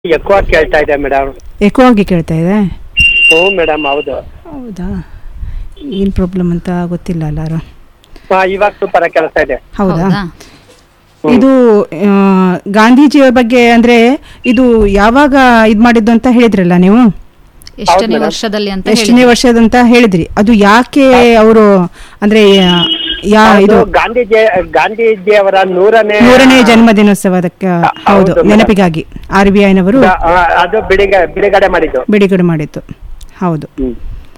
ఎక్కువ ಕೇಳ್ತಾ ಇದೆ ಮೇಡಮ್ ಎಕೋ ಆಗಿ ಕೇಳ್ತಾ ಇದೆ ಹ್ಞೂ ಮೇಡಮ್ ಹೌದು ಹೌದಾ ಏನು ಪ್ರಾಬ್ಲಮ್ ಅಂತ ಗೊತ್ತಿಲ್ಲ ಅಲ್ಲಾರು ಹಾ, ಇವಾಗ ಸೂಪರ್ ಆಗಿ ಕೆಲಸ ಇದೆ ಹೌದಾ ಹೌದಾ ಇದು ಆ, ಗಾಂಧೀಜಿಯ ಬಗ್ಗೆ ಅಂದ್ರೆ ಇದು ಯಾವಾಗ ಇದ್ ಮಾಡಿದ್ದು ಅಂತ ಹೇಳಿದ್ರಲ್ಲ ನೀವು ಎಷ್ಟನೇ ವರ್ಷದಲ್ಲಿ ಅಂತ ಎಷ್ಟನೇ ಹೇಳಿ ವರ್ಷದಂತ ಹೇಳಿದ್ರಿ ಅದು ಯಾಕೆ ಅವರು ಅಂದ್ರೆ ಯಾ- ಯಾ ಇದು ಅದು ಗಾಂಧೀಜಿ ಗಾಂಧೀಜಿ ಅವರ ನೂರನೇ ನೂರನೇ ಜನ್ಮದಿನೋತ್ಸವದಕ್ಕೆ ಹೌದು, ಹೌದು ಮೇಡಮ್. ನೆನಪಿಗಾಗಿ ಆರ್ ಬಿ ಐನವರು ಆ, ಅದು ಬಿಡುಗ ಬಿಡುಗಡೆ ಮಾಡಿದ್ದು ಬಿಡುಗಡೆ ಮಾಡಿತ್ತು ಹೌದು ಹ್ಮ್.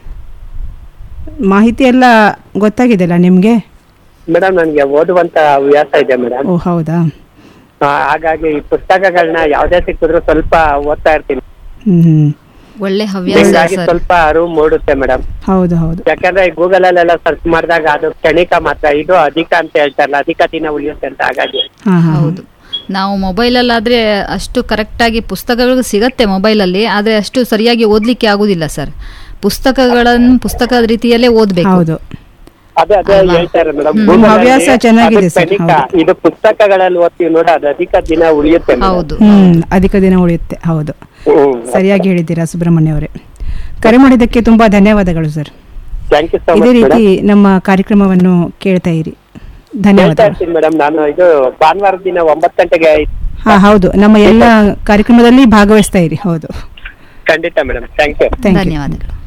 ಮಾಹಿತಿ ಎಲ್ಲ ಗೊತ್ತಾಗಿದೆಯಲ್ಲ ನಿಮ್ಗೆ ಮೇಡಮ್ ನನಗೆ ಓದುವಂತ ಹವ್ಯಾಸ ಇದೆ ಮೇಡಮ್ ಓ ಹೌದಾ ಹಾಗಾಗಿ ಈ ಪುಸ್ತಕಗಳನ್ನ ಯಾವ್ದೇ ಸಿಕ್ಕಿದ್ರು ಸ್ವಲ್ಪ ಓದ್ತಾ ಇರ್ತೀನಿ ಹ್ಮ್ ಒಳ್ಳೆ ಹವ್ಯಾಸ ಹೀಗಾಗಿ ಸರ್ ಸ್ವಲ್ಪ ಅರಿವು ಮೂಡುತ್ತೆ ಮೇಡಮ್ ಹೌದು ಹೌದು ಯಾಕಂದ್ರೆ ಗೂಗಲ್ ಅಲ್ಲೆಲ್ಲ ಸರ್ಚ್ ಮಾಡಿದಾಗ ಅದು ಕ್ಷಣಿಕ ಮಾತ್ರ ಇದು ಅಧಿಕ ಅಂತ ಹೇಳ್ತಾರಲ್ಲ ಅಧಿಕ ದಿನ ಉಳಿಯುತ್ತೆ ಅಂತ ಹಾಗಾಗಿ ಹಾ ಹಾ ಹೌದು ನಾವು ಮೊಬೈಲಲ್ಲಾದ್ರೆ ಅಷ್ಟು ಕರೆಕ್ಟಾಗಿ ಪುಸ್ತಕಗಳು ಸಿಗತ್ತೆ ಮೊಬೈಲಲ್ಲಿ ಆದರೆ ಅಷ್ಟು ಸರಿಯಾಗಿ ಓದಲಿಕ್ಕೆ ಆಗುದಿಲ್ಲ ಸರ್ ಪುಸ್ತಕಗಳನ್ನು ಪುಸ್ತಕದ ರೀತಿಯಲ್ಲೇ ಓದಬೇಕು ಹೌದು ಅದೇ ಅದೇ ಅಲ್ವಾ? ಹೇಳ್ತಾರೆ ಮೇಡಮ್ ಹ್ಮ್, ಹವ್ಯಾಸ ಚೆನ್ನಾಗಿದೆ ಸರ್, ಹೌದು. ಇದು ಪುಸ್ತಕಗಳಲ್ಲಿ ಓದ್ತೀವಿ ನೋಡಿ ಅದು ಅಧಿಕ ದಿನ ಉಳಿಯುತ್ತೆ madam. ಹೌದು ಹ್ಮ್ ಅಧಿಕ ದಿನ ಉಳಿಯುತ್ತೆ ಹೌದು ಹ್ಮ್ ಸರಿಯಾಗಿ ಹೇಳಿದ್ದೀರಾ ಸುಬ್ರಹ್ಮಣ್ಯ ಅವರೇ ಕರೆ ಮಾಡಿದ್ದಕ್ಕೆ ತುಂಬಾ ಧನ್ಯವಾದಗಳು ಸರ್ ಥ್ಯಾಂಕ್ ಯು ಸೊ ಇದೇ ಮಚ್ ರೀತಿ ಮೇಡಮ್ ನಮ್ಮ ಕಾರ್ಯಕ್ರಮವನ್ನು ಕೇಳ್ತಾ ಇರಿ ಹೇಳ್ತಾ ಧನ್ಯವಾದಗಳು ಇರ್ತೀನಿ ಮೇಡಮ್ ನಾನು ಇದು ಭಾನುವಾರ ದಿನ ಒಂಬತ್ತು ಗಂಟೆಗೆ ಹಾ ಹೌದು ನಮ್ಮ ಎಲ್ಲ ಕಾರ್ಯಕ್ರಮದಲ್ಲಿ ಭಾಗವಹಿಸ್ತಾ ಇರಿ ಹೌದು ಖಂಡಿತ madam thank you thank you ಧನ್ಯವಾದಗಳು